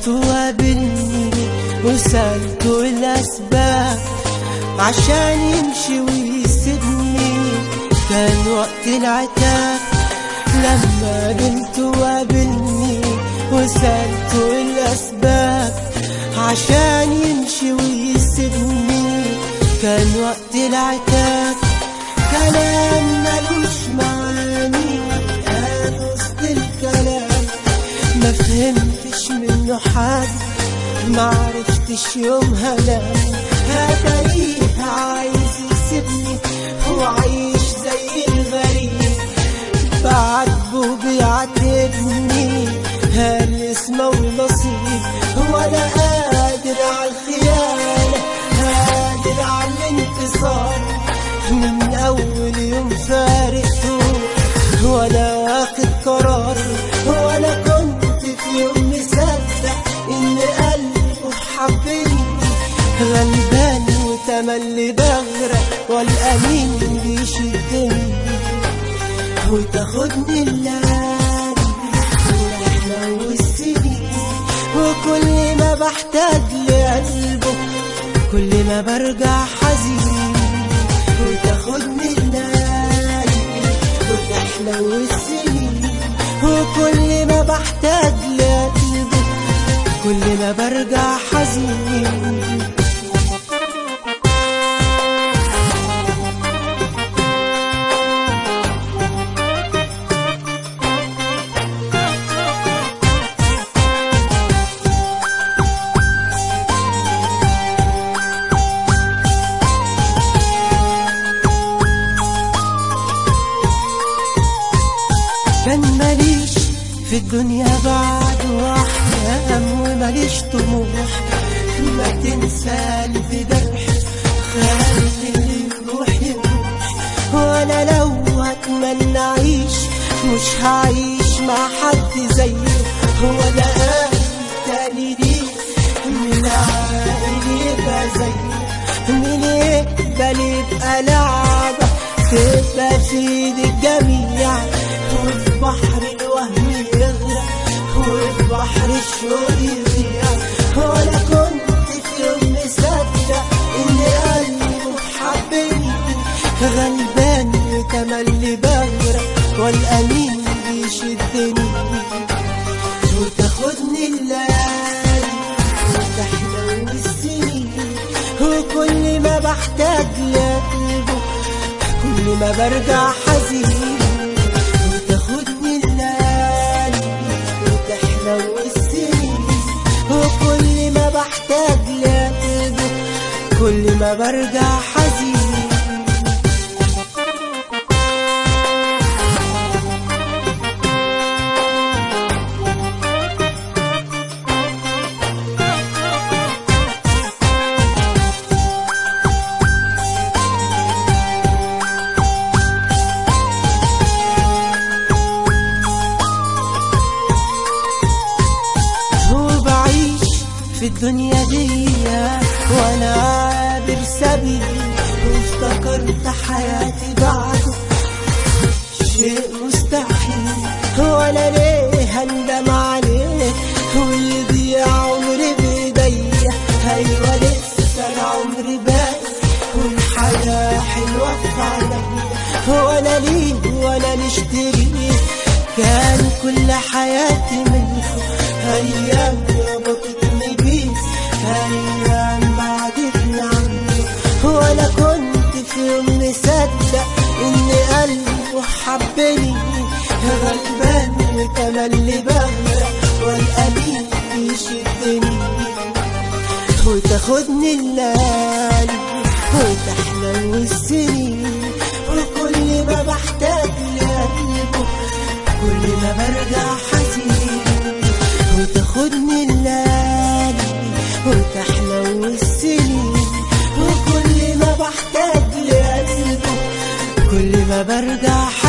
وقابلني وسألته الأسباب عشان يمشي ويسيبني كان وقت العتاب لما قابلته وقابلني وسألته الأسباب عشان يمشي ويسيبني كان وقت العتاب كلام ملوش معاني قال وسط الكلام ما فهمتش منه حاجة ما عرفتش يومها لا هتاريه عايز يسيبني وعايش زي الغريب بعاتبه بيعاتبني هل اسمه ونصيب وانا قادر على الخيانة قادر على الانتصار من اول يوم فارقته وانا واخد قرار وانا كنت في يوم مصدق ان قلبه حبني غلبان وتملي بغرق والامين بيشدني وتاخدني الليالي واحنا والسنين وكل ما بحتاج لقلبه كل ما برجع حزين وتاخدني الليالي وتحلى والسنين وكل ما بحتاج لقلبه كل ما برجع حزين كان ماليش في الدنيا بعد واحلام وماليش طموح ما تنسى في درح خلي اللي يروح يروح وانا لو اتمنى اعيش مش هعيش مع حد زيه هو ده تاني دي من عاقل يبقى زيه مين يقبل يبقى لعبة تبقى في ايد الجميع وفي بحر الوهم يغرق وفي بحر الشوق يضيع وانا كنت في يوم مصدق ان قلبه حبني غلبان وتملي بغرق والامين بيشدني وتاخدني الليالي وتحلو السنين وكل ما بحتاج لقلبه كل ما برجع حزين وتاخدني الليالي وتحلو السنين وكل ما بحتاج لقلبه كل ما برجع حزين وبعيش في الدنيا دي وانا عابر سبيل وافتكرت حياتي بعده شيء مستحيل وانا ليه هندم عليه ويضيع عمري بايديا ايوه لسه العمر باقي والحياه حلوه في عينيا وانا ليه وانا نشتري كان كل حياتي منكم ايام ربطتني بيه ايام بعدتني عنه وانا كنت في يوم مصدق ان قلبه حبني غلبان وتملي بغرق والامين بيشدني وتاخدني الليالي وتحلو السنين وكل ما بحتاج لقلبه كل ما برجع حزين وتاخدني الليالي وتحلو السنين وكل ما بحتاج لقلبه كل ما برجع حزين